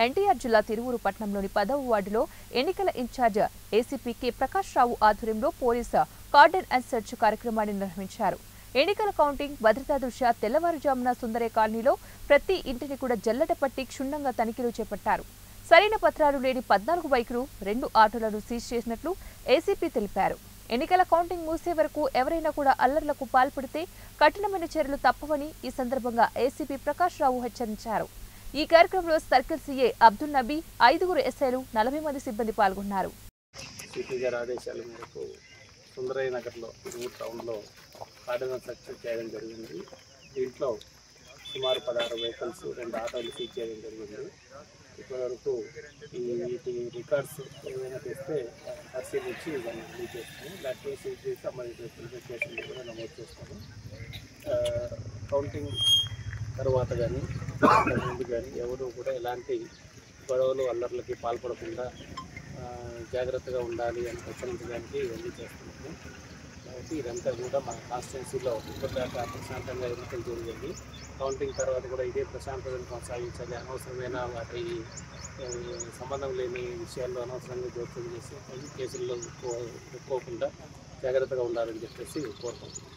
ఎన్టీఆర్ జిల్లా తిరువురు పట్టణంలోని పదవ వార్డులో ఎన్నికల incharge ACP K Prakash Rao ఆధ్వర్యంలో పోలీసు కార్డన్ అండ్ సెర్చ్ కార్యక్రమాన్ని నిర్వహించారు ఎన్నికల కౌంటింగ్ భద్రతా దృష్ట్యా తెల్లవారుజామున సుందరే కాలనీలో ప్రతి ఇంటిని కూడా జల్లెడ పట్టి క్షుణ్ణంగా తనిఖీలు చేపట్టారు సరైన పత్రాలు లేని పద్నాలుగు బైకులు రెండు ఆటోలను సీజ్ చేసినట్లు ఏసీపీ తెలిపారు ఎన్నికల కౌంటింగ్ మూసే వరకు ఎవరైనా కూడా అల్లర్లకు పాల్పడితే కఠినమైన చర్యలు తప్పవని ఈ సందర్భంగా ఏసీపీ ప్రకాష్ రావు హెచ్చరించారు ఈ కార్యక్రమంలో సర్కిల్ సీఏ అబ్దుల్ నబీ ఐదుగురు ఎస్ఐలు నలభై మంది సిబ్బంది పాల్గొన్నారు సిపి గారి ఆదేశాల మేరకు సుందరయ్య నగర్లో ఊరు టౌన్లో ఆర్డినెన్స్ సక్సెస్ చేయడం జరిగింది దీంట్లో సుమారు పదహారు వెహికల్స్ రెండు ఆటోలు సీజ్ చేయడం జరిగింది ఇప్పటివరకు ఈ వీటి రికార్డ్స్ ఏమైనా తెస్తే పరిశీలించి దాన్ని రిలీజ్ చేస్తాము లేకపోతే సీజ్ చేసి సంబంధించిన పోలీస్ స్టేషన్లో కూడా నమోదు చేస్తాము ఆ, కౌంటింగ్ తర్వాత కానీ ముందు కానీ ఎవరు కూడా ఎలాంటి గొడవలు అల్లర్లకి పాల్పడకుండా ఆ, జాగ్రత్తగా ఉండాలి అని హెచ్చరించడానికి ఇవన్నీ చేస్తున్నాము కాబట్టి ఇదంతా కూడా మన కాన్స్టిట్యున్సీలో ఇప్పటిదాకా ప్రశాంతంగా ఎన్నికలు జరిగింది కౌంటింగ్ తర్వాత కూడా ఇదే ప్రశాంతతను కొనసాగించాలి అనవసరమైన వాటి ఆ, సంబంధం లేని విషయాల్లో అనవసరంగా జోక్యం చేసి కేసుల్లో ఎక్కువ ఎక్కువకుండా జాగ్రత్తగా ఉండాలని చెప్పేసి కోరుకుంటున్నాం